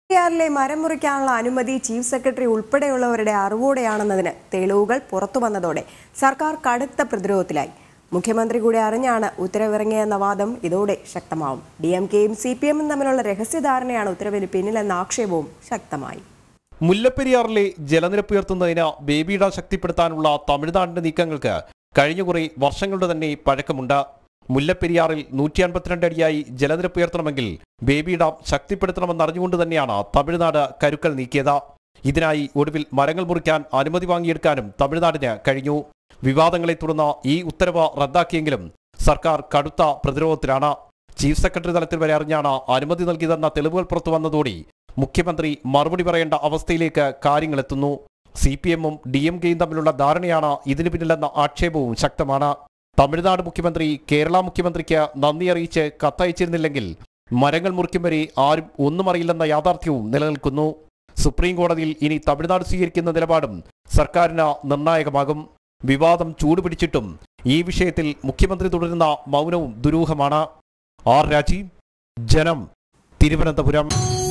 പെരിയാറിലെ മരം മുറിക്കാനുള്ള അനുമതി chief secretary ഉൾപ്പെടെയുള്ളവരുടെ അറിവോടെയാണെന്നതിന് തെളിവുകൾ പുറത്തു വന്നതോടെ സർക്കാർ കടുത്ത പ്രതിരോധത്തിലായി മുഖ്യമന്ത്രി കൂടി അറിഞ്ഞാണ് ഉത്തരവിറങ്ങിയെന്ന വാദം ഇതോടെ ശക്തമാവും ഡി എം കെയും സി പി എമ്മും തമ്മിലുള്ള രഹസ്യധാരണയാണ് ഉത്തരവിന് പിന്നിലെന്ന ആക്ഷേപവും ശക്തമായി മുല്ലപ്പെരിയാറിലെ ജലനിരപ്പ് ഉയർത്തുന്നതിന് ബേബി ഡാം ശക്തിപ്പെടുത്താനുള്ള തമിഴ്നാടിന്റെ നീക്കങ്ങൾക്ക് കഴിഞ്ഞ കുറെ വർഷങ്ങളുടെ തന്നെ പഴക്കമുണ്ട് മുല്ലപ്പെരിയാറിൽ നൂറ്റി അൻപത്തിരണ്ട് അടിയായി ജലനിരപ്പ് ഉയർത്തണമെങ്കിൽ ബേബി ഡാം ശക്തിപ്പെടുത്തണമെന്നറിഞ്ഞുകൊണ്ട് തന്നെയാണ് തമിഴ്നാട് കരുക്കൾ നീക്കിയത് ഇതിനായി ഒടുവിൽ മരങ്ങൾ മുറിക്കാൻ അനുമതി വാങ്ങിയെടുക്കാനും തമിഴ്നാടിന് കഴിഞ്ഞു വിവാദങ്ങളെ തുടർന്ന് ഈ ഉത്തരവ് റദ്ദാക്കിയെങ്കിലും സർക്കാർ കടുത്ത പ്രതിരോധത്തിലാണ് ചീഫ് സെക്രട്ടറി തലത്തിൽ വരെ അറിഞ്ഞാണ് അനുമതി നൽകിയതെന്ന തെളിവുകൾ പുറത്തു വന്നതോടെ മുഖ്യമന്ത്രി മറുപടി പറയേണ്ട അവസ്ഥയിലേക്ക് കാര്യങ്ങളെത്തുന്നു സി പി എമ്മും ഡി എം കെയും തമ്മിലുള്ള ധാരണയാണ് ഇതിനു പിന്നിലെന്ന ആക്ഷേപവും ശക്തമാണ് തമിഴ്നാട് മുഖ്യമന്ത്രി കേരള മുഖ്യമന്ത്രിക്ക് നന്ദി അറിയിച്ച് കത്തയച്ചിരുന്നില്ലെങ്കിൽ മരങ്ങൾ മുറിക്കും വരെ ആരും ഒന്നും അറിയില്ലെന്ന യാഥാർത്ഥ്യവും നിലനിൽക്കുന്നു സുപ്രീം കോടതിയിൽ ഇനി തമിഴ്നാട് സ്വീകരിക്കുന്ന നിലപാടും സർക്കാരിന് നിർണായകമാകും വിവാദം ചൂടുപിടിച്ചിട്ടും ഈ വിഷയത്തിൽ മുഖ്യമന്ത്രി തുടരുന്ന മൗനവും ദുരൂഹമാണ് ആർ രാജീവ് ജനം തിരുവനന്തപുരം